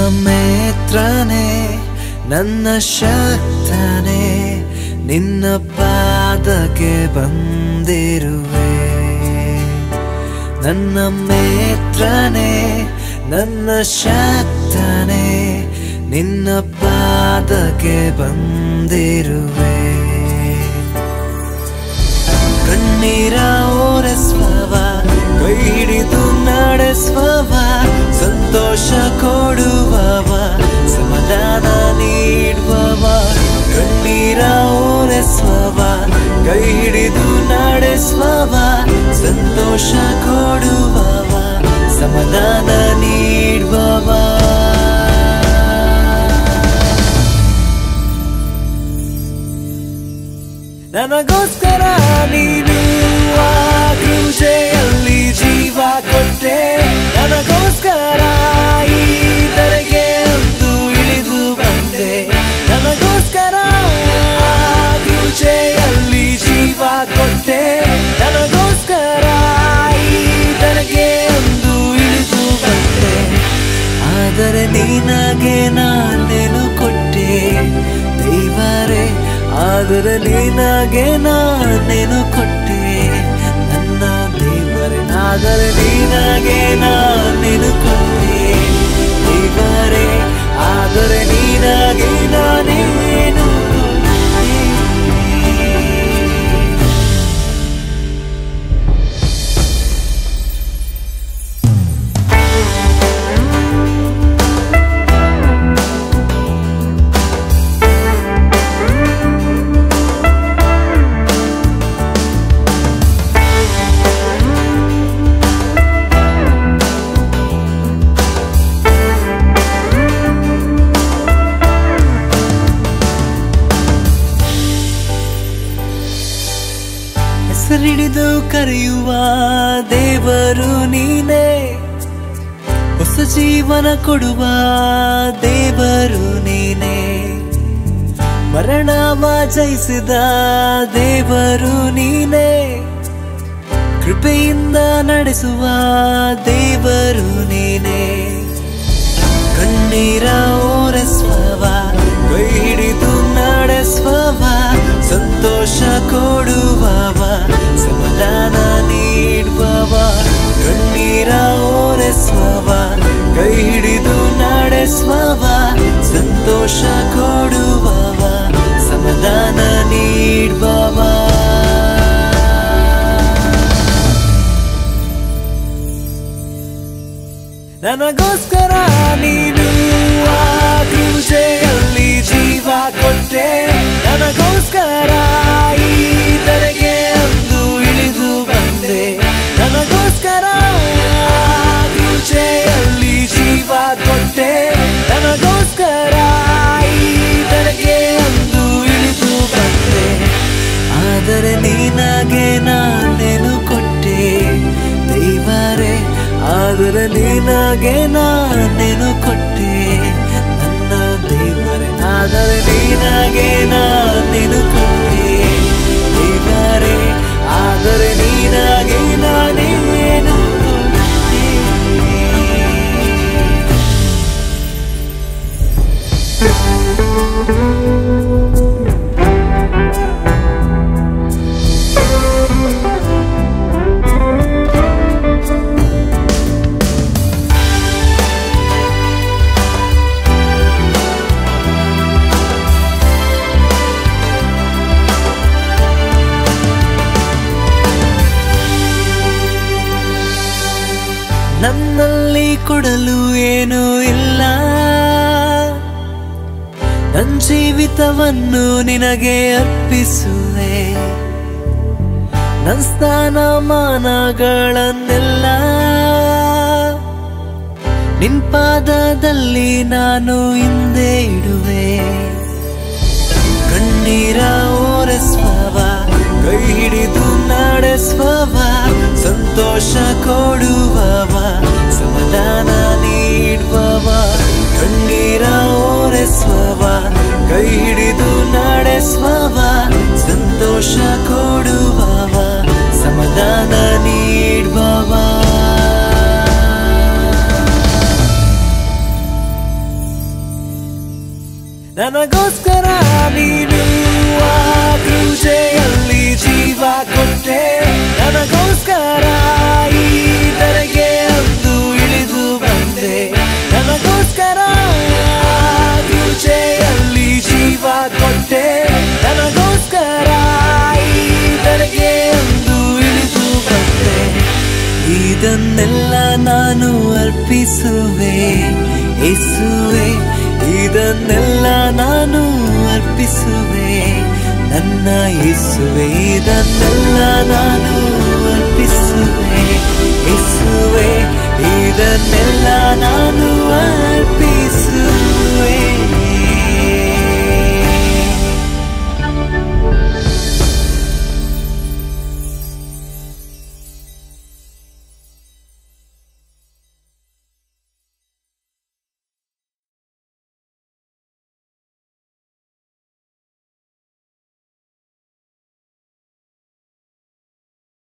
ಮೇತ್ರನೇ ನನ್ನ ಶಕ್ತನೇ ನಿನ್ನ ಪಾದಕ್ಕೆ ಬಂದಿರುವೆ ನನ್ನ ಮೇತ್ರನೇ ನನ್ನ ಶಕ್ತನೇ ನಿನ್ನ ಪಾದಕ್ಕೆ ಬಂದಿರುವೆ ಕಣ್ಣೀರ ಓರೆಸುವವ ಕೈ ಹಿಡಿದು ನಡೆಸುವವ ಸಂತೋಷ ಕೊಡುವವ ಸಮಾಧಾನ ನೀಡುವವ ಕಣ್ಣೀರ ಓರೆಸುವವ ಕೈ ಹಿಡಿದು ನಡೆಸುವವ ಸಂತೋಷ ಕೊಡುವವ ಸಮಾಧಾನ ನೀಡುವವ ನನಗೋಸ್ಕರ ನೀನು ಆ ಕ್ರೂಜೆಯಲ್ಲಿ ಜೀವ ಕೊಟ್ಟೆ ನನಗೋಸ್ಕರ ಈ ಧರೆಗೆ ಒಂದು ಇಳಿದು ಬಂದೆ ನನಗೋಸ್ಕರ ಆ ಕ್ರೂಜೆಯಲ್ಲಿ ಜೀವ ಕೊಟ್ಟೆ ನನಗೋಸ್ಕರ ಈ ಧರೆಗೆ ಒಂದು ಇಳಿದು ಬಂದೆ ಆದರೆ ನಿನಗೆ ನಾನೇನು ಕೊಟ್ಟೆ ದೇವರೇ ಆದರೆ ನಿನಗೆ ನಾನೇನು ಕೊಟ್ಟೆ ನನ್ನ ದೇವರೇ ಆದರೆ ನಿನಗೆ ನಾನೇನು ಕೊಟ್ಟೆ ದೇವರೇ ಆದರೆ ನಿನಗೆ ನಾನೇನು ಕೊಟ್ಟೆ ಹೆಸರಿಡಿದು ಕರೆಯುವ ದೇವರು ನೀನೇ ಹೊಸ ಜೀವನ ಕೊಡುವ ದೇವರು ನೀನೇ ಮರಣವ ಜಯಿಸಿದ ದೇವರು ನೀನೇ ಕೃಪೆಯಿಂದ ನಡೆಸುವ ದೇವರು ನೀನೇ ಕಣ್ಣೀರ ಓರೆಸುವವ ಕೈ ಹಿಡಿದು ನಡೆಸುವವ ಸಂತೋಷ ಕೊಡುವವ ಸಮಾಧಾನ ನೀಡುವವ ಕಣ್ಣೀರ ಓರೆಸುವವ ಕೈ ಹಿಡಿದು ನಡೆಸುವವ ಸಂತೋಷ ಕೊಡುವವ ಸಮಾಧಾನ ನೀಡುವವ ನನಗೋಸ್ಕರ ನೀನು ಆ ಕ್ರೂಜೆಯಲ್ಲಿ ಜೀವ ಕೊಟ್ಟೆ ನನಗೋಸ್ಕರ ಈ ಧರೆಗೆ ಒಂದು ಇಳಿದು ಬಂದೆ ನನಗೋಸ್ಕರ ಆ ಕ್ರೂಜೆಯಲ್ಲಿ ಜೀವ ಕೊಟ್ಟೆ ನನಗೋಸ್ಕರ ಈ ಧರೆಗೆ ಒಂದು ಇಳಿದು ಬಂದೆ ಆದರೆ ನಿನಗೆ ನಾನೇನು ಕೊಟ್ಟೆ ದೇವರೇ ಆದರೆ ನಿನಗೆ ನಾನೇನು ಕೊಟ್ಟೆ ನನ್ನ ದೇವರೇ ಆದರೆ ನಿನಗೆ ನಾನೇನು ಕೊಟ್ಟೆ ದೇವರೇ ಆದರೆ ನಿನಗೆ ನಾನೇನು ಕೊಟ್ಟೆ ನನ್ನಲ್ಲಿ ಕೊಡಲು ಏನೂ ಇಲ್ಲ ನನ್ನ ಜೀವಿತವನ್ನು ನಿನಗೆ ಅರ್ಪಿಸುವೆ ನನ್ನ ಸ್ಥಾನಮಾನಗಳನ್ನೆಲ್ಲ ನಿನ್ ಪಾದದಲ್ಲಿ ನಾನು ಹಿಂದೆ ಇಡುವೆ ಕಣ್ಣೀರ ಓರೆಸುವವ ಕೈ ಹಿಡಿದು ನಡೆಸುವವ ಸಂತೋಷ ಕೊಡುವವ ಸಮಾಧಾನ ನೀಡುವವ ಕಣ್ಣೀರ ಓರೆಸುವವ ಕೈ ಹಿಡಿದು ನಡೆಸುವವ ಸಂತೋಷ ಕೊಡುವವ ಸಮಾಧಾನ ನೀಡುವವ ಅರ್ಪಿಸುವೆ ಇಸುವೆ ಇದನ್ನೆಲ್ಲ ನಾನು ಅರ್ಪಿಸುವೆ ನನ್ನ ಇಸುವೆ ಇದನ್ನೆಲ್ಲ ನಾನು ಅರ್ಪಿಸುವೆ ಇಸುವೆ ಇದನ್ನೆಲ್ಲ ನಾನು